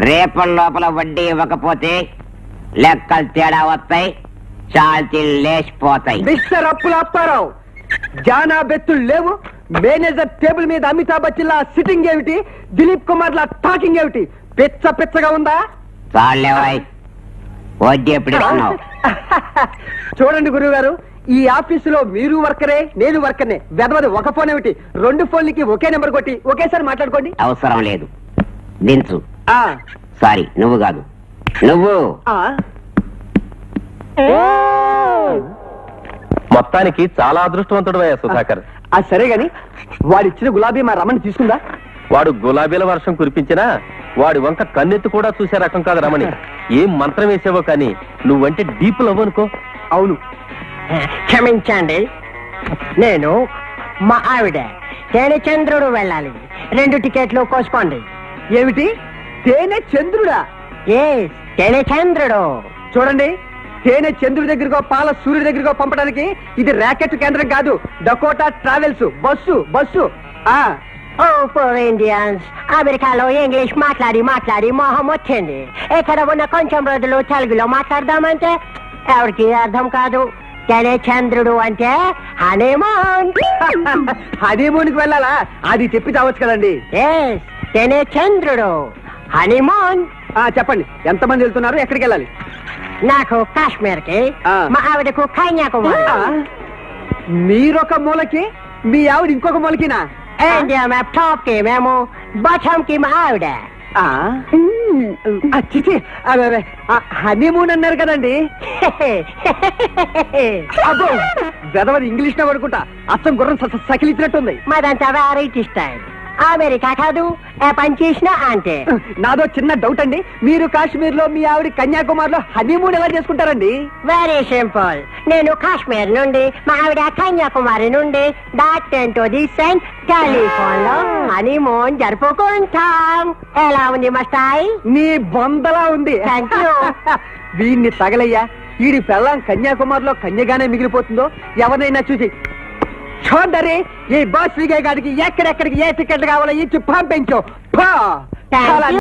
రేపటి లోపల వడ్డీ ఇవ్వకపోతే లెక్కలు తేడా వస్తాయి చాల్తీ లేచిపోతాయి మిస్టర్ అప్పుల అప్పారావు జానా బెత్తులు లేవు మేనేజర్ టేబుల్ మీద అమితాబ్ బచ్చన్ లా సిట్టింగ్ ఏమిటి దిలీప్ కుమార్ లా టాకింగ్ ఏమిటి పిచ్చ పిచ్చగా ఉందా చాలేవాయ్ వడ్డీ ఎప్పుడు ఇస్తున్నావు చూడండి గురువు గారు ఈ ఆఫీసులో మీరు వర్కరే నేను వర్కర్నే వెదవది ఒక ఫోన్ ఏమిటి రెండు ఫోన్లకి ఒకే నెంబర్ కొట్టి ఒకేసారి మాట్లాడుకోండి అవసరం లేదు దించు ఆ, సారీ నువ్వు కాదు నువ్వు ఆ. మొత్తానికి చాలా అదృష్టవంతుడు సుధాకర్ ఆ సరే గాని వాడిచ్చిన గులాబీ మా రమణ తీసుకుందా వాడు గులాబీల వర్షం కురిపించినా వాడి వంక కన్నెత్తి కూడా చూసే రకం కాదు రమణి ఏం మంత్రం వేసావో కానీ నువ్వంటే డీప్ లవ్ అనుకో అవును క్షమించండి నేను మా ఆవిడ తేనె చంద్రుడు వెళ్ళాలి రెండు టికెట్లు కోసుకోండి ఏమిటి తేనె చంద్రుడా ఏ తేనె చంద్రుడు చూడండి తేనె చంద్రుడి దగ్గరకో పాల సూర్యుడి దగ్గరకో పంపడానికి ఇది ర్యాకెట్ కేంద్రం కాదు డకోటా ట్రావెల్స్ బస్సు బస్సు ఆ ఓ ఫోర్ ఇండియన్స్ అమెరికాలో ఇంగ్లీష్ మాట్లాడి మాట్లాడి మొహం వచ్చింది ఇక్కడ ఉన్న కొంచెం రోజులు తెలుగులో మాట్లాడదామంటే ఎవరికి అర్థం కాదు తేనె చంద్రుడు అంటే హనీమూన్ హనీమూన్కి వెళ్ళాలా అది చెప్పి చావచ్చు కదండి ఎస్ తేనె చంద్రుడు హనీమూన్ ఆ చెప్పండి ఎంతమంది వెళ్తున్నారు ఎక్కడికి వెళ్ళాలి నాకు కాశ్మీర్ కి ఆ. మా ఆవిడకు కన్యాకుమారి ఆ, మీరొక మూలకి మీ ఆవిడ ఇంకొక మూలకినా ఇండియా మ్యాప్ టాప్ కి మేము బాటమ్ కి మా ఆవిడ ఆ, ఆ, చిచి, అదే, అదే, ఆ, హనీమూన్ అన్నారు కదండి అబ్బో వెదవది ఇంగ్లీష్ లో పడుకుంటా అచ్చం గుర్రం స- స- సకిలిచ్చినట్టుంది మాదంతా వెరైటీ స్టైల్ అమెరికా కాదు ఏ పని చేసినా అంతే నాదో చిన్న డౌట్ అండి మీరు కాశ్మీర్ లో మీ ఆవిడ కన్యాకుమారి లో హనీమూన్ ఎలా చేసుకుంటారండి వెరీ సింపుల్ నేను కాశ్మీర్ నుండి మా ఆవిడ కన్యాకుమారి నుండి dot to the cent telephone లో హనీమూన్ జరుపుకుంటాం ఎలా ఉంది మా స్టైల్ నీ బొందలా ఉంది Thank you. వీడిని తగలయ్యా వీడి పెళ్ళం కన్యాకుమారిలో కన్యగానే మిగిలిపోతుందో ఎవరినైనా చూసి చూడరే ఈ బస్ విజయ్ గారికి ఎక్కడెక్కడికి ఏ టికెట్ కావాలో ఇచ్చి పంపించు పో. Thank చాలా you.